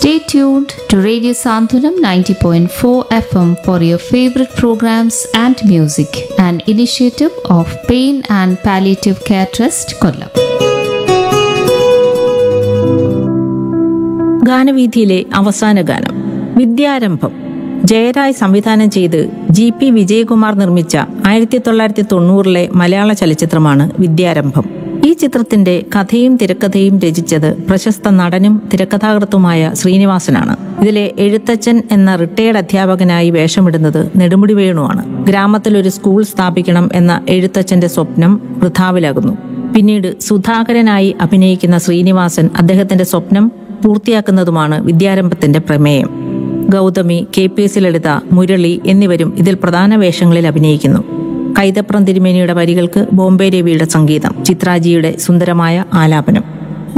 Stay tuned to Radio Santhanam 90.4 FM for your favorite programs and music, an initiative of Pain and Palliative Care Trust, Kollam. ഗാനവീഥിയിലെ അവസാന ഗാനം വിദ്യാരംഭം ജയരായ് സംവിധാനം ചെയ്ത് G P Vijayakumar നിർമ്മിച്ച ആയിരത്തി തൊള്ളായിരത്തി തൊണ്ണൂറിലെ മലയാള ചലച്ചിത്രമാണ് വിദ്യാരംഭം ഈ ചിത്രത്തിന്റെ കഥയും തിരക്കഥയും രചിച്ചത് പ്രശസ്ത നടനും തിരക്കഥാകൃത്തുമായ ശ്രീനിവാസനാണ് ഇതിലെ എഴുത്തച്ഛൻ എന്ന റിട്ടയർഡ് അധ്യാപകനായി വേഷമിടുന്നത് നെടുമുടി വേണുവാണ് ഗ്രാമത്തിൽ ഒരു സ്കൂൾ സ്ഥാപിക്കണം എന്ന എഴുത്തച്ഛന്റെ സ്വപ്നം വൃഥാവിലാകുന്നു പിന്നീട് സുധാകരനായി അഭിനയിക്കുന്ന ശ്രീനിവാസൻ അദ്ദേഹത്തിന്റെ സ്വപ്നം പൂർത്തിയാക്കുന്നതുമാണ് വിദ്യാരംഭത്തിന്റെ പ്രമേയം Gauthami K P S Lalitha Murali എന്നിവരും ഇതിൽ പ്രധാന വേഷങ്ങളിൽ അഭിനയിക്കുന്നു കൈതപ്രം തിരുമേനിയുടെ വരികൾക്ക് ബോംബെ രവിയുടെ സംഗീതം ചിത്രാജിയുടെ സുന്ദരമായ ആലാപനം